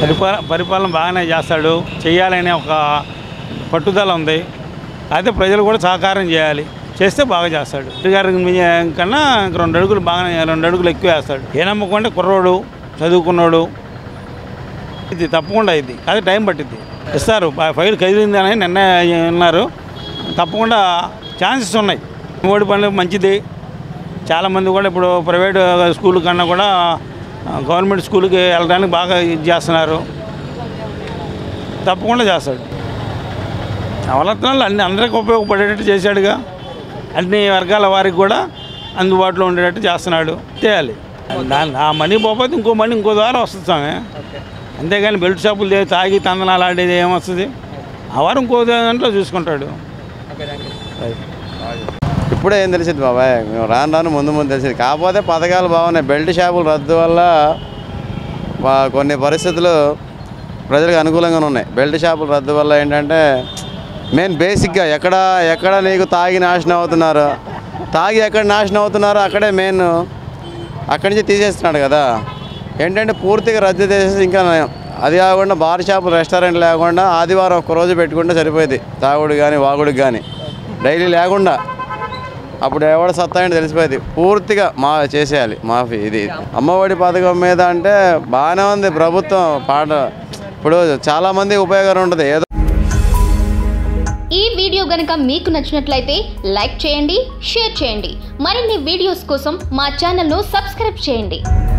పరిపాలన పరిపాలన బాగానే చేస్తాడు చేయాలనే ఒక పట్టుదల ఉంది అయితే ప్రజలు కూడా సహకారం చేయాలి చేస్తే బాగా చేస్తాడు రెడ్డి గారి కన్నా ఇంక రెండు అడుగులు బాగానే రెండు అడుగులు ఎక్కువ వేస్తాడు ఏ నమ్మకం అంటే కుర్రోడు చదువుకున్నాడు ఇది తప్పకుండా ఇది అది టైం పట్టింది ఇస్తారు ఆ ఫైల్ కదిలింది అని నిన్న ఉన్నారు తప్పకుండా ఛాన్సెస్ ఉన్నాయి ఓడి పనులు మంచిది చాలామంది కూడా ఇప్పుడు ప్రైవేట్ స్కూల్ కన్నా కూడా గవర్నమెంట్ స్కూల్కి వెళ్ళడానికి బాగా ఇది చేస్తున్నారు తప్పకుండా చేస్తాడు నవరత్నాలు అన్ని అందరికీ ఉపయోగపడేటట్టు చేశాడుగా అన్ని వర్గాల వారికి కూడా అందుబాటులో ఉండేటట్టు చేస్తున్నాడు చేయాలి దాని ఆ మనీ పోతే ఇంకో మనీ ఇంకో ద్వారా వస్తుంది స్వామి అంతేగాని బెల్ట్ షాపులు చేసి తాగి తందనాలు ఆడేది ఏమొస్తుంది ఆ వారం ఇంకో దాంట్లో చూసుకుంటాడు అది. ఇప్పుడే ఏం తెలిసింది బాబాయ్ మేము రాను రాను ముందు ముందు తెలిసింది కాకపోతే పథకాలు బాగున్నాయి బెల్ట్ షాపులు రద్దు వల్ల వా- కొన్ని పరిస్థితులు ప్రజలకు అనుకూలంగానే ఉన్నాయి బెల్ట్ షాపులు రద్దు వల్ల ఏంటంటే మెయిన్ బేసిక్గా ఎక్కడ ఎక్కడ నీకు తాగి నాశనం అవుతున్నారు తాగి ఎక్కడ నాశనం అవుతున్నారో అక్కడే మెయిన్ అక్కడి నుంచి తీసేస్తున్నాడు కదా ఏంటంటే పూర్తిగా రద్దు చేసేసి ఇంకా నయం. అది కాకుండా బార్ షాపులు రెస్టారెంట్ లేకుండా ఆదివారం ఒక్క రోజు పెట్టుకుంటే సరిపోయింది తాగుడు కానీ వాగుడికి కానీ డైలీ లేకుండా అప్పుడు ఎవడ సత్తా ఏంటో తెలిసిపోయింది పూర్తిగా మా చేసేయాలి మాఫీ ఇది అమ్మఒడి పథకం మీద అంటే బాగానే ఉంది ప్రభుత్వం పాట ఇప్పుడు చాలామంది ఉపయోగం ఉంటుంది ఏదో ఈ వీడియో గనుక మీకు నచ్చినట్లయితే లైక్ చేయండి షేర్ చేయండి మరిన్ని వీడియోస్ కోసం మా ఛానల్ను సబ్స్క్రైబ్ చేయండి